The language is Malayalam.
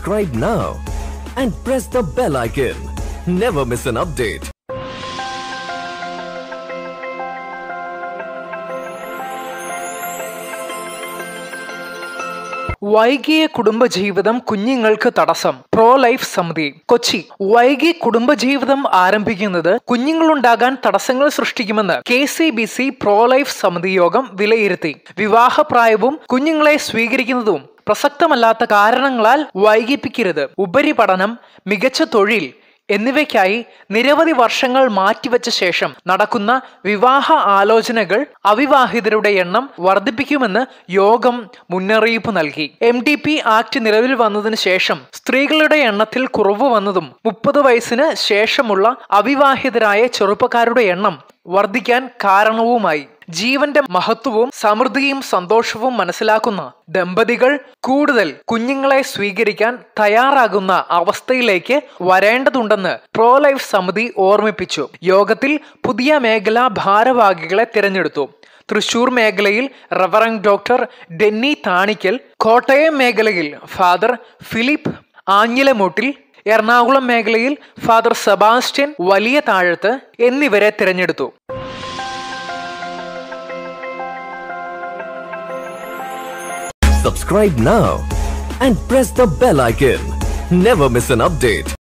Subscribe now and press the bell icon. Never miss an update. വൈകിയ കുടുംബജീവിതം കുഞ്ഞുങ്ങൾക്ക് തടസ്സം പ്രോ ലൈഫ് സമിതി കൊച്ചി വൈകി കുടുംബജീവിതം ആരംഭിക്കുന്നത് കുഞ്ഞുങ്ങളുണ്ടാകാൻ തടസ്സങ്ങൾ സൃഷ്ടിക്കുമെന്ന് K C B C pro life സമിതി യോഗം വിലയിരുത്തി വിവാഹപ്രായവും കുഞ്ഞുങ്ങളെ സ്വീകരിക്കുന്നതും പ്രസക്തമല്ലാത്ത കാരണങ്ങളാൽ വൈകിപ്പിക്കരുത് ഉപരിപഠനം മികച്ച തൊഴിൽ എന്നിവയ്ക്കായി നിരവധി വർഷങ്ങൾ മാറ്റിവെച്ച ശേഷം നടക്കുന്ന വിവാഹ ആലോചനകൾ അവിവാഹിതരുടെ എണ്ണം വർദ്ധിപ്പിക്കുമെന്ന് യോഗം മുന്നറിയിപ്പ് നൽകി എം ഡി പി ആക്ട് നിലവിൽ വന്നതിന് ശേഷം സ്ത്രീകളുടെ എണ്ണത്തിൽ കുറവ് വന്നതും മുപ്പത് വയസ്സിന് ശേഷമുള്ള അവിവാഹിതരായ ചെറുപ്പക്കാരുടെ എണ്ണം വർദ്ധിക്കാൻ കാരണവുമായി ജീവന്റെ മഹത്വവും സമൃദ്ധിയും സന്തോഷവും മനസ്സിലാക്കുന്ന ദമ്പതികൾ കൂടുതൽ കുഞ്ഞുങ്ങളെ സ്വീകരിക്കാൻ തയ്യാറാകുന്ന അവസ്ഥയിലേക്ക് വരേണ്ടതുണ്ടെന്ന് പ്രോ ലൈഫ് സമിതി ഓർമ്മിപ്പിച്ചു യോഗത്തിൽ പുതിയ മേഖലാ ഭാരവാഹികളെ തിരഞ്ഞെടുത്തു തൃശൂർ മേഖലയിൽ reverend doctor Denny Thanickal Kottayam മേഖലയിൽ ഫാദർ ഫിലിപ്പ് ആഞ്ഞിലമൂട്ടിൽ എറണാകുളം മേഖലയിൽ ഫാദർ സെബാസ്റ്റ്യൻ വലിയ താഴത്ത് എന്നിവരെ തിരഞ്ഞെടുത്തു Subscribe now and press the bell icon. Never miss an update.